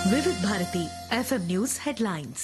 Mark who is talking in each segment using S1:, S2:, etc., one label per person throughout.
S1: వివిధ Bharati FM news headlines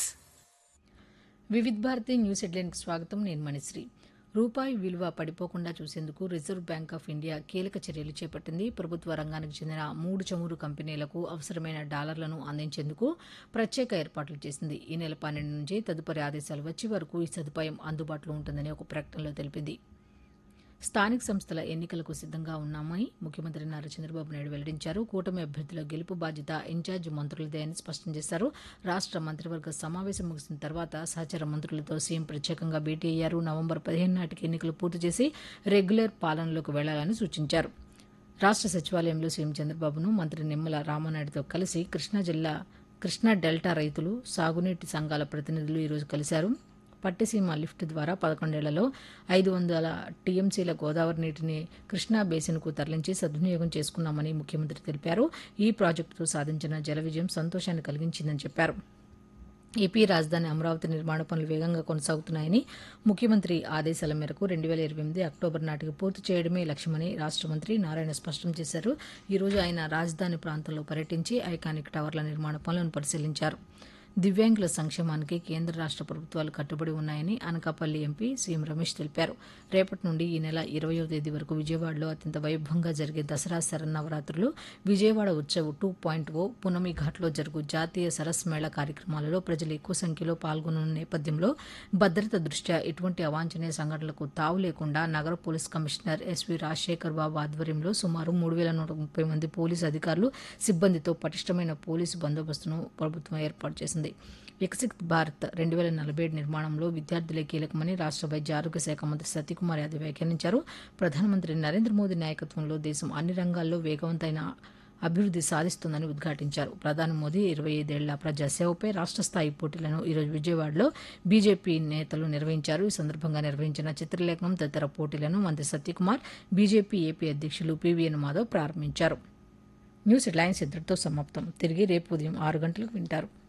S2: Vividh Bharati news హెడ్లైన్కి స్వాగతం నేను మణిశ్రీ రూపాయి విలువ పడిపోకుండా చూసేందుకు రిజర్వ్ బ్యాంక్ ఆఫ్ ఇండియా కీలక చర్యలు చేపట్టింది ప్రభుత్వ రంగానికి చెందిన మూడు చమురు కంపెనీలకు అవసరమైన డాలర్లను అందించేందుకు ప్రత్యేక ఏర్పాట్లు చేసింది ఈ నెల పన్నెండు నుంచి తదుపరి ఆదేశాలు వచ్చే వరకు ఈ సదుపాయం అందుబాటులో ఉంటుందని ఒక ప్రకటనలో తెలిపింది స్థానిక సంస్థల ఎన్నికలకు సిద్ధంగా ఉన్నామని ముఖ్యమంత్రి నారా చంద్రబాబు నాయుడు వెల్లడించారు కూటమి అభ్యర్థుల గెలుపు బాధ్యత ఇన్ఛార్జి మంత్రులదే అని స్పష్టం చేశారు రాష్ట్ర మంత్రివర్గ సమావేశం ముగిసిన తర్వాత సహచర మంత్రులతో సీఎం ప్రత్యేకంగా భేటీ అయ్యారు నవంబర్ పదిహేను నాటికి ఎన్నికలు పూర్తి చేసి రెగ్యులర్ పాలనలోకి వెళ్లాలని సూచించారు రాష్ట్ర సచివాలయంలో సీఎం చంద్రబాబును మంత్రి నిమ్మల రామానాయుడుతో కలిసి కృష్ణా జిల్లా కృష్ణా డెల్టా రైతులు సాగునీటి సంఘాల ప్రతినిధులు ఈరోజు కలిశారు పట్టిసీమ లిఫ్ట్ ద్వారా పదకొండేళ్లలో ఐదు వందల టీఎంసీల గోదావరి నీటిని కృష్ణా బేసిన్కు తరలించి సద్వినియోగం చేసుకున్నామని ముఖ్యమంత్రి తెలిపారు ఈ ప్రాజెక్టుతో సాధించిన జల విజయం సంతోషాన్ని కలిగించిందని చెప్పారు ఏపీ రాజధాని అమరావతి నిర్మాణ పనులు వేగంగా కొనసాగుతున్నాయని ముఖ్యమంత్రి ఆదేశాల మేరకు రెండు వేల ఇరవై ఎనిమిది అక్టోబర్ నాటికి పూర్తి చేయడమే లక్ష్యమని రాష్ట్ర మంత్రి నారాయణ స్పష్టం చేశారు ఈ రోజు ఆయన రాజధాని ప్రాంతంలో పర్యటించి ఐకానిక్ టవర్ల నిర్మాణ పనులను పరిశీలించారు దివ్యాంగుల సంక్షేమానికి కేంద్ర రాష్ట్ర ప్రభుత్వాలు కట్టుబడి ఉన్నాయని అనకాపల్లి ఎంపీ సీఎం రమేష్ తెలిపారు రేపటి నుండి ఈ నెల ఇరవయో తేదీ వరకు విజయవాడలో అత్యంత వైభవంగా జరిగే దసరా శరన్నవరాత్రులు Vijayawada Utsav two point O Punnami ఘాట్లో జరుగు జాతీయ సరస్ మేళ కార్యక్రమాలలో ప్రజలు ఎక్కువ సంఖ్యలో పాల్గొనున్న నేపథ్యంలో భద్రత దృష్ట్యా ఎటువంటి అవాంఛనీయ సంఘటనలకు తావు లేకుండా నగర police commissioner S V Rajasekhar Babu ఆధ్వర్యంలో సుమారు మూడు వేల నూట ముప్పై మంది పోలీసు అధికారులు సిబ్బందితో పటిష్టమైన పోలీసు బందోబస్తును ప్రభుత్వం ఏర్పాటు చేసింది వికసిత్ భారత్ రెండు వేల నలభై ఏడు నిర్మాణంలో విద్యార్థులే కీలకమని రాష్ట్ర వైద్య ఆరోగ్య శాఖ మంత్రి సత్యకుమార్ యాదవ్ వ్యాఖ్యానించారు ప్రధానమంత్రి నరేంద్ర మోదీ నాయకత్వంలో దేశం అన్ని రంగాల్లో వేగవంతమైన అభివృద్ధి సాధిస్తుందని ఉద్ఘాటించారు ప్రధాని మోదీ ఇరవై ఐదేళ్ల ప్రజాసేవపై రాష్ట్ర స్థాయి పోటీలను ఈరోజు విజయవాడలో బీజేపీ నేతలు నిర్వహించారు ఈ సందర్భంగా నిర్వహించిన చిత్రలేఖనం తదితర పోటీలను మంత్రి సత్యకుమార్ బీజేపీ ఏపీ అధ్యక్షులు పీవీఎన్ మాధవ్ ప్రారంభించారు న్యూస్ హెడ్లైన్స్ ఇద్దరితో సమాప్తం తిరిగి రేపు ఉదయం ఆరు గంటలకు వింటారు